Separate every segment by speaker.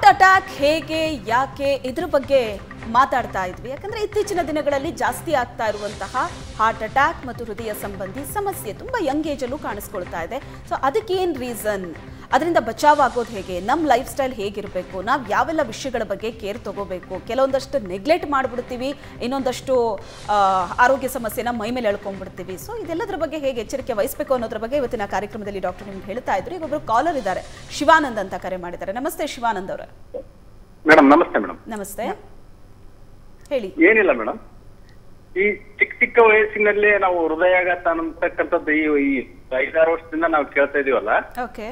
Speaker 1: Heart attack ಹೇಗೆ ಯಾಕೆ ಇದ್ರ ಬಗ್ಗೆ ಮಾತಾಡ್ತಾ ಇದ್ವಿ ಯಾಕಂದ್ರೆ ಇತ್ತೀಚಿನ ದಿನಗಳಲ್ಲಿ ಜಾಸ್ತಿ ಆಗ್ತಾ ಇರುವಂತಹ ಹಾರ್ಟ್ ಅಟ್ಯಾಕ್ ಮತ್ತು ಹೃದಯ ಸಂಬಂಧಿ ಸಮಸ್ಯೆ ತುಂಬಾ ಯಂಗ್ ಏಜಲ್ಲೂ ಕಾಣಿಸ್ಕೊಳ್ತಾ ಇದೆ ಸೊ ಅದಕ್ಕೇನು ರೀಸನ್ ಅದರಿಂದ ಬಚಾವ್ ಆಗೋದು ಹೇಗೆ ನಮ್ಮ ಲೈಫ್ ಸ್ಟೈಲ್ ಹೇಗಿರಬೇಕು ನಾವು ಯಾವೆಲ್ಲ ವಿಷಯಗಳ ಬಗ್ಗೆ ಕೇರ್ ತಗೋಬೇಕು ಕೆಲವೊಂದಷ್ಟು ನೆಗ್ಲೆಕ್ಟ್ ಮಾಡಿಬಿಡ್ತೀವಿ ಇನ್ನೊಂದಷ್ಟು ಆ, ಆರೋಗ್ಯ ಸಮಸ್ಯೆನ ಮೈ ಮೇಲೆ ಎಳ್ಕೊಂಡ್ಬಿಡ್ತೀವಿ ಸೊ ಇದೆಲ್ಲದರ ಬಗ್ಗೆ ಹೇಗೆ ಎಚ್ಚರಿಕೆ ವಹಿಸಬೇಕು ಅನ್ನೋದ್ರ ಬಗ್ಗೆ ಇವತ್ತಿನ ಕಾರ್ಯಕ್ರಮದಲ್ಲಿ ಡಾಕ್ಟರ್ ನಿಮ್ಗೆ ಹೇಳ್ತಾ ಇದ್ರು ಈಗ ಒಬ್ಬರು ಕಾಲರ್ ಇದ್ದಾರೆ ಶಿವಾನಂದ್ ಅಂತ ಕರೆ ಮಾಡಿದ್ದಾರೆ ನಮಸ್ತೆ ಶಿವಾನಂದ್ ಅವರೇ
Speaker 2: ಮೇಡಮ್ ನಮಸ್ತೆ ಮೇಡಮ್
Speaker 1: ನಮಸ್ತೆ ಹೇಳಿ
Speaker 2: ಏನಿಲ್ಲ ಮೇಡಮ್ ಈ ಚಿಕ್ಕ ಚಿಕ್ಕ ವಯಸ್ಸಿನಲ್ಲೇ ನಾವು ಹೃದಯಾಘಾತ ಅಂತಕ್ಕಂಥದ್ದು ಈ ಈ ಐದಾರು ವರ್ಷದಿಂದ ನಾವು ಕೇಳ್ತಾ ಇದೀವಲ್ಲ
Speaker 1: ಓಕೆ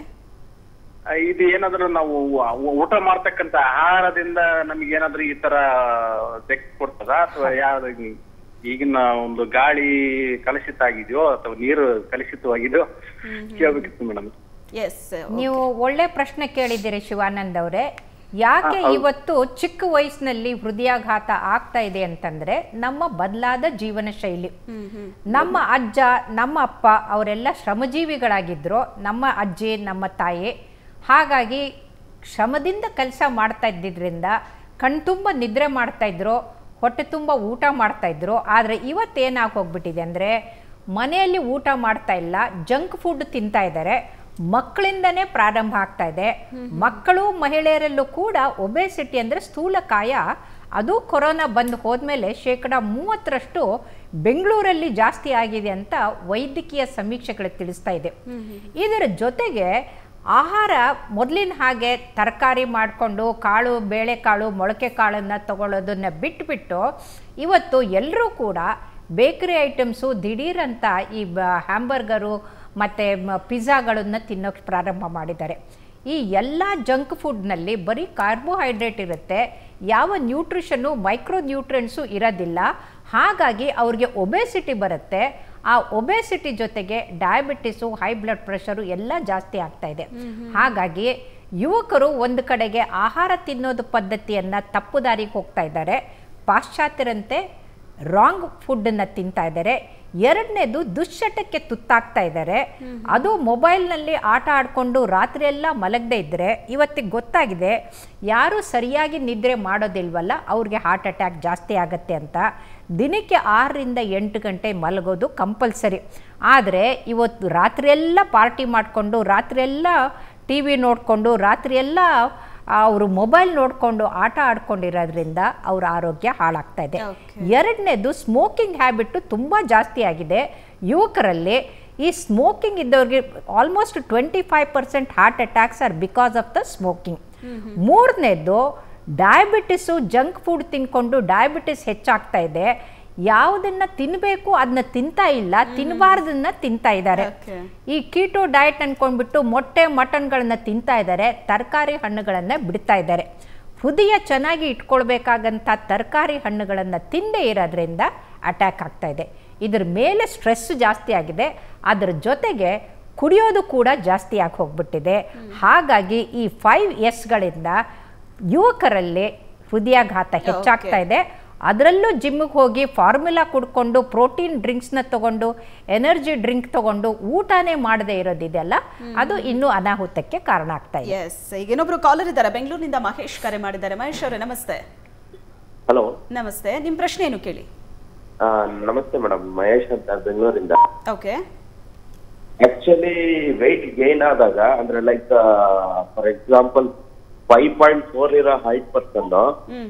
Speaker 2: ಆ, ಇದು ಏನಾದ್ರು ನಾವು ಊ- ಊಟ ಮಾಡ್ತಕ್ಕಂಥ ಆಹಾರದಿಂದ ನಮ್ಗೆ ಏನಾದ್ರು ಈ ತರ ಬೆಕ್ ಕೊಡ್ತದ ಅಥವಾ ಯಾವ್ದು ಈ- ಈಗಿನ ಒಂದು ಗಾಳಿ ಕಲುಷಿತ ಆಗಿದೆಯೋ ಅಥವಾ ನೀರು ಕಲುಷಿತವಾಗಿದೆಯೋ ಕೇಳ್ಬೇಕಿತ್ತು ಮೇಡಮ್
Speaker 1: ಎಸ್
Speaker 3: ನೀವು ಒಳ್ಳೆ ಪ್ರಶ್ನೆ ಕೇಳಿದ್ದೀರಿ ಶಿವಾನಂದ್ ಅವರೇ ಯಾಕೆ ಇವತ್ತು ಚಿಕ್ಕ ವಯಸ್ಸಿನಲ್ಲಿ ಹೃದಯಾಘಾತ ಆಗ್ತಾ ಇದೆ ಅಂತಂದ್ರೆ ನಮ್ಮ ಬದಲಾದ ಜೀವನ ಶೈಲಿ ನಮ್ಮ ಅಜ್ಜ ನಮ್ಮ ಅಪ್ಪ ಅವರೆಲ್ಲ ಶ್ರಮಜೀವಿಗಳಾಗಿದ್ರು ನಮ್ಮ ಅಜ್ಜಿ ನಮ್ಮ ತಾಯಿ ಹಾಗಾಗಿ ಶ್ರಮದಿಂದ ಕೆಲಸ ಮಾಡ್ತಾ ಇದ್ದಿದ್ರಿಂದ ಕಣ್ತುಂಬ ನಿದ್ರೆ ಮಾಡ್ತಾ ಇದ್ರು ಹೊಟ್ಟೆ ತುಂಬ ಊಟ ಮಾಡ್ತಾ ಇದ್ರು ಆದರೆ ಇವತ್ತೇನಾಗಿ ಹೋಗ್ಬಿಟ್ಟಿದೆ ಅಂದರೆ ಮನೆಯಲ್ಲಿ ಊಟ ಮಾಡ್ತಾ ಇಲ್ಲ ಜಂಕ್ ಫುಡ್ ತಿಂತಾ ಇದ್ದಾರೆ ಮಕ್ಕಳಿಂದನೇ ಪ್ರಾರಂಭ ಆಗ್ತಾ ಇದೆ ಮಕ್ಕಳು ಮಹಿಳೆಯರಲ್ಲೂ ಕೂಡ ಒಬೆಸಿಟಿ ಅಂದರೆ ಸ್ಥೂಲಕಾಯ ಅದು ಕೊರೋನಾ ಬಂದು ಹೋದ್ಮೇಲೆ ಶೇಕಡ ಮೂವತ್ತರಷ್ಟು ಬೆಂಗಳೂರಲ್ಲಿ ಜಾಸ್ತಿ ಆಗಿದೆ ಅಂತ ವೈದ್ಯಕೀಯ ಸಮೀಕ್ಷೆಗಳು ತಿಳಿಸ್ತಾ ಇದೆ ಇದರ ಜೊತೆಗೆ ಆಹಾರ ಮೊದಲಿನ ಹಾಗೆ ತರಕಾರಿ ಮಾಡಿಕೊಂಡು ಕಾಳು ಬೇಳೆಕಾಳು ಮೊಳಕೆ ಕಾಳನ್ನು ತಗೊಳ್ಳೋದನ್ನು ಬಿಟ್ಬಿಟ್ಟು ಇವತ್ತು ಎಲ್ಲರೂ ಕೂಡ ಬೇಕರಿ ಐಟಮ್ಸು ದಿಢೀರಂತ ಈ ಬ ಹ್ಯಾಂಬರ್ಗರು ಮತ್ತು ಪಿಜ್ಜಾಗಳನ್ನು ತಿನ್ನೋಕ್ಕೆ ಪ್ರಾರಂಭ ಮಾಡಿದ್ದಾರೆ ಈ ಎಲ್ಲ ಜಂಕ್ ಫುಡ್ನಲ್ಲಿ ಬರೀ ಕಾರ್ಬೋಹೈಡ್ರೇಟ್ ಇರುತ್ತೆ ಯಾವ ನ್ಯೂಟ್ರಿಷನ್ನು ಮೈಕ್ರೋ ನ್ಯೂಟ್ರಿಯೆಂಟ್ಸು ಇರೋದಿಲ್ಲ ಹಾಗಾಗಿ ಅವ್ರಿಗೆ ಒಬೆಸಿಟಿ ಬರುತ್ತೆ ಆ ಒಬೆಸಿಟಿ ಜೊತೆಗೆ ಡಯಾಬಿಟಿಸು ಹೈ ಬ್ಲಡ್ ಪ್ರೆಷರು ಎಲ್ಲ ಜಾಸ್ತಿ ಆಗ್ತಾ ಇದೆ ಹಾಗಾಗಿ ಯುವಕರು ಒಂದು ಕಡೆಗೆ ಆಹಾರ ತಿನ್ನೋದು ಪದ್ಧತಿಯನ್ನು ತಪ್ಪು ದಾರಿಗೆ ಹೋಗ್ತಾ ಇದ್ದಾರೆ ಪಾಶ್ಚಾತ್ಯರಂತೆ ರಾಂಗ್ ಫುಡ್ಡನ್ನು ತಿಂತಾ ಇದ್ದಾರೆ ಎರಡನೇದು ದುಶ್ಚಟಕ್ಕೆ ತುತ್ತಾಗ್ತಾ ಇದ್ದಾರೆ ಅದು ಮೊಬೈಲ್ನಲ್ಲಿ ಆಟ ಆಡಿಕೊಂಡು ರಾತ್ರಿ ಎಲ್ಲ ಮಲಗದೇ ಇದ್ದರೆ ಇವತ್ತಿಗೆ ಗೊತ್ತಾಗಿದೆ ಯಾರು ಸರಿಯಾಗಿ ನಿದ್ರೆ ಮಾಡೋದಿಲ್ವಲ್ಲ ಅವ್ರಿಗೆ ಹಾರ್ಟ್ ಅಟ್ಯಾಕ್ ಜಾಸ್ತಿ ಆಗುತ್ತೆ ಅಂತ ದಿನಕ್ಕೆ ಆರರಿಂದ ಎಂಟು ಗಂಟೆ ಮಲಗೋದು ಕಂಪಲ್ಸರಿ ಆದರೆ ಇವತ್ತು ರಾತ್ರಿಯೆಲ್ಲ ಪಾರ್ಟಿ ಮಾಡಿಕೊಂಡು ರಾತ್ರಿಯೆಲ್ಲ ಟಿ ವಿ ನೋಡಿಕೊಂಡು ರಾತ್ರಿಯೆಲ್ಲ ಅವರು ಮೊಬೈಲ್ ನೋಡಿಕೊಂಡು ಆಟ ಆಡ್ಕೊಂಡಿರೋದ್ರಿಂದ ಅವ್ರ ಆರೋಗ್ಯ ಹಾಳಾಗ್ತಾ ಇದೆ ಎರಡನೇದು ಸ್ಮೋಕಿಂಗ್ ಹ್ಯಾಬಿಟ್ಟು ತುಂಬ ಜಾಸ್ತಿ ಆಗಿದೆ ಯುವಕರಲ್ಲಿ ಈ ಸ್ಮೋಕಿಂಗ್ ಇದ್ದವ್ರಿಗೆ almost twenty five percent heart attacks are because of the smoking ಮೂರನೇದು ಡಯಾಬಿಟಿಸು ಜಂಕ್ ಫುಡ್ ತಿನ್ಕೊಂಡು ಡಯಾಬಿಟಿಸ್ ಹೆಚ್ಚಾಗ್ತಾ ಇದೆ ಯಾವುದನ್ನ ತಿನ್ನಬೇಕು ಅದನ್ನ ತಿಂತಾ ಇಲ್ಲ ತಿನ್ನಬಾರ್ದನ್ನ ತಿಂತಾ ಇದ್ದಾರೆ
Speaker 1: Okay.
Speaker 3: ಈ ಕೀಟೋ ಡಯಟ್ ಅನ್ಕೊಂಡ್ಬಿಟ್ಟು ಮೊಟ್ಟೆ ಮಟನ್ಗಳನ್ನ ತಿಂತಾ ಇದ್ದಾರೆ ತರಕಾರಿ ಹಣ್ಣುಗಳನ್ನು ಬಿಡ್ತಾ ಇದ್ದಾರೆ ಹೃದಯ ಚೆನ್ನಾಗಿ ಇಟ್ಕೊಳ್ಬೇಕಾಗಂಥ ತರಕಾರಿ ಹಣ್ಣುಗಳನ್ನು ತಿಂದೇ ಇರೋದ್ರಿಂದ ಅಟ್ಯಾಕ್ ಆಗ್ತಾ ಇದೆ ಇದ್ರ ಮೇಲೆ ಸ್ಟ್ರೆಸ್ ಜಾಸ್ತಿ ಆಗಿದೆ ಅದರ ಜೊತೆಗೆ ಕುಡಿಯೋದು ಕೂಡ ಜಾಸ್ತಿ ಆಗಿ ಹೋಗ್ಬಿಟ್ಟಿದೆ ಹಾಗಾಗಿ ಈ ಫೈವ್ ಎಸ್ಗಳಿಂದ ಯುವಕರಲ್ಲಿ ಹೃದಯಾಘಾತ ಹೆಚ್ಚಾಗ್ತಾ ಇದೆ ಅದರಲ್ಲೂ ಜಿಮ್ಮಿಗೆ ಹೋಗಿ ಫಾರ್ಮುಲಾ ಕುಡ್ಕೊಂಡು ಪ್ರೋಟೀನ್ ಡ್ರಿಂಕ್ಸ್ನ ತಗೊಂಡು ಎನರ್ಜಿ ಡ್ರಿಂಕ್ ತಗೊಂಡು ಊಟನೇ ಮಾಡದೇ ಇರೋದಿದೆಯಲ್ಲ ಅದು ಇನ್ನೂ ಅನಾಹುತಕ್ಕೆ ಕಾರಣ ಆಗ್ತಾ ಇದೆ
Speaker 1: ಎಸ್ ಈಗ ಇನ್ನೊಬ್ರು ಕಾಲರ್ ಇದ್ದಾರೆ ಬೆಂಗಳೂರಿನಿಂದ ಮಹೇಶ್ ಕರೆ ಮಾಡಿದ್ದಾರೆ ಮಹೇಶ್ ಅವರೇ ನಮಸ್ತೆ
Speaker 4: ಹಲೋ
Speaker 1: ನಮಸ್ತೆ ನಿಮ್ಮ ಪ್ರಶ್ನೆ ಏನು ಕೇಳಿ
Speaker 4: ನಮಸ್ತೆ ಮೇಡಮ್ ಮಹೇಶ್ ಅಂತ ಬೆಂಗಳೂರಿಂದ
Speaker 1: ಓಕೆ
Speaker 4: ಆಕ್ಚುಲಿ weight ಗೇನ್ ಆದಾಗ ಅಂದ್ರೆ like for example five point four ಇರೋ height person
Speaker 1: hmm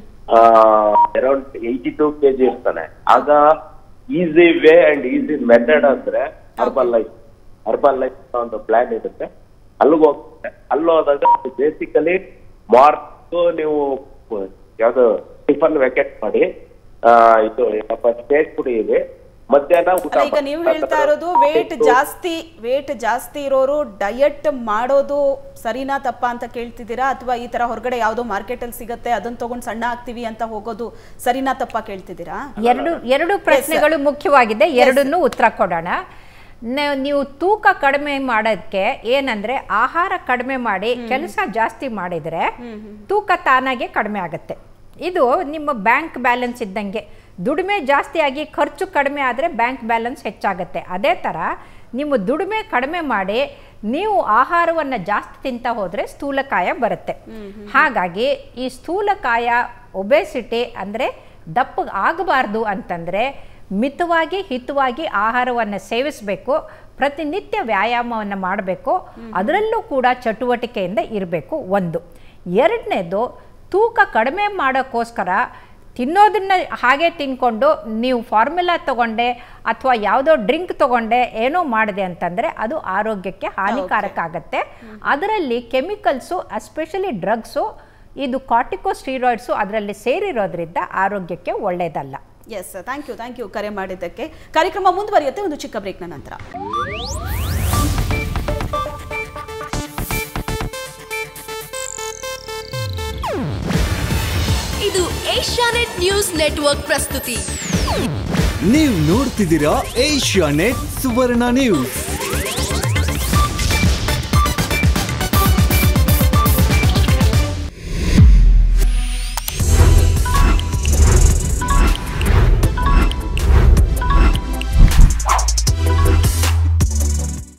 Speaker 4: around eighty two kg ಇರ್ತಾನೆ ಆಗ easy way and easy method ಅಂದ್ರೆ ಅರ್ಬಲ್ ಲೈಫ್ ಅರ್ಬಲ್ ಲೈಫ್ ಒಂದು ಪ್ಲಾನ್ ಇರುತ್ತೆ ಅಲ್ಲಿಗೆ ಹೋಗ್ತಾರೆ ಅಲ್ಲಿ ಹೋದಾಗ ಬೇಸಿಕಲಿ ಮಾರ್ಕ್ ನೀವು ಯಾವ್ದು ಟಿಫನ್ ವೆಕೆಟ್ ಮಾಡಿ ಆ, ಇದು ಏನಪ್ಪ ಸ್ಟೇಟ್ ಕುಡಿಯಿರಿ ಮಧ್ಯಾಹ್ನ ಊಟ
Speaker 1: ಅಲ್ಲ, ಈಗ
Speaker 4: ಮಾಡಿ.
Speaker 1: ನೀವು ಹೇಳ್ತಾ ಇರೋದು ವೇಟ್ ಜಾಸ್ತಿ ವೇಟ್ ಜಾಸ್ತಿ ಇರೋರು ಡಯಟ್ ಮಾಡೋದು ಸರಿನಾ ತಪ್ಪಾ ಅಂತ ಕೇಳ್ತಿದ್ದೀರಾ ಅಥವಾ ಈ ತರ ಹೊರಗಡೆ ಯಾವುದೋ ಮಾರ್ಕೆಟ್ ಅಲ್ಲಿ ಸಿಗತ್ತೆ ಅದನ್ನ ತಗೊಂಡು ಸಣ್ಣ ಆಗ್ತೀವಿ ಅಂತ ಹೋಗೋದು ಸರಿನಾ ತಪ್ಪಾ ಕೇಳ್ತಿದ್ದೀರಾ
Speaker 3: ಎರಡು ಎರಡು ಪ್ರಶ್ನೆಗಳು ಮುಖ್ಯವಾಗಿದೆ ಎರಡನ್ನೂ ಉತ್ತರ ಕೊಡೋಣ ನ- ನೀವು ತೂಕ ಕಡಿಮೆ ಮಾಡೋದಕ್ಕೆ ಏನಂದ್ರೆ ಆಹಾರ ಕಡಿಮೆ ಮಾಡಿ ಕೆಲಸ ಜಾಸ್ತಿ ಮಾಡಿದರೆ ತೂಕ ತಾನಾಗೆ ಕಡಿಮೆ ಆಗುತ್ತೆ ಇದು ನಿಮ್ಮ ಬ್ಯಾಂಕ್ ಬ್ಯಾಲೆನ್ಸ್ ಇದ್ದಂಗೆ ದುಡಿಮೆ ಜಾಸ್ತಿ ಆಗಿ ಖರ್ಚು ಕಡಿಮೆ ಆದರೆ ಬ್ಯಾಂಕ್ ಬ್ಯಾಲೆನ್ಸ್ ಹೆಚ್ಚಾಗುತ್ತೆ ಅದೇ ಥರ ನಿಮ್ಮ ದುಡಿಮೆ ಕಡಿಮೆ ಮಾಡಿ ನೀವು ಆಹಾರವನ್ನು ಜಾಸ್ತಿ ತಿಂತಾ ಹೋದರೆ ಸ್ಥೂಲಕಾಯ ಬರುತ್ತೆ ಹಾಗಾಗಿ ಈ ಸ್ಥೂಲಕಾಯ ಒಬೆಸಿಟಿ ಅಂದರೆ ದಪ್ಪಗೆ ಆಗಬಾರ್ದು ಅಂತಂದರೆ ಮಿತವಾಗಿ ಹಿತವಾಗಿ ಆಹಾರವನ್ನು ಸೇವಿಸಬೇಕು ಪ್ರತಿನಿತ್ಯ ವ್ಯಾಯಾಮವನ್ನು ಮಾಡಬೇಕು ಅದರಲ್ಲೂ ಕೂಡ ಚಟುವಟಿಕೆಯಿಂದ ಇರಬೇಕು ಒಂದು ಎರಡನೇದು ತೂಕ ಕಡಿಮೆ ಮಾಡೋಕ್ಕೋಸ್ಕರ ತಿನ್ನೋದನ್ನ ಹಾಗೆ ತಿನ್ಕೊಂಡು ನೀವು ಫಾರ್ಮುಲಾ ತಗೊಂಡೆ ಅಥವಾ ಯಾವುದೋ ಡ್ರಿಂಕ್ ತಗೊಂಡೆ ಏನೋ ಮಾಡಿದೆ ಅಂತಂದರೆ ಅದು ಆರೋಗ್ಯಕ್ಕೆ ಹಾನಿಕಾರಕ ಆಗುತ್ತೆ ಅದರಲ್ಲಿ ಕೆಮಿಕಲ್ಸು ಎಸ್ಪೆಷಲಿ ಡ್ರಗ್ಸು ಇದು ಕಾರ್ಟಿಕೋಸ್ಟೀರಾಯ್ಡ್ಸು ಅದರಲ್ಲಿ ಸೇರಿರೋದ್ರಿಂದ ಆರೋಗ್ಯಕ್ಕೆ ಒಳ್ಳೆಯದಲ್ಲ
Speaker 1: yes thank you thank you ಕರೆ ಮಾಡಿದ್ದಕ್ಕೆ ಕಾರ್ಯಕ್ರಮ ಮುಂದುವರಿಯುತ್ತೆ ಒಂದು ಚಿಕ್ಕ ಬ್ರೇಕ್ನ ನಂತರ
Speaker 5: ಇದು ಏಷ್ಯಾನೆಟ್ ನ್ಯೂಸ್ ನೆಟ್ವರ್ಕ್ ಪ್ರಸ್ತುತಿ
Speaker 6: ನೀವು ನೋಡ್ತಿದ್ದೀರಾ ಏಷ್ಯಾ ನೆಟ್ ಸುವರ್ಣ ನ್ಯೂಸ್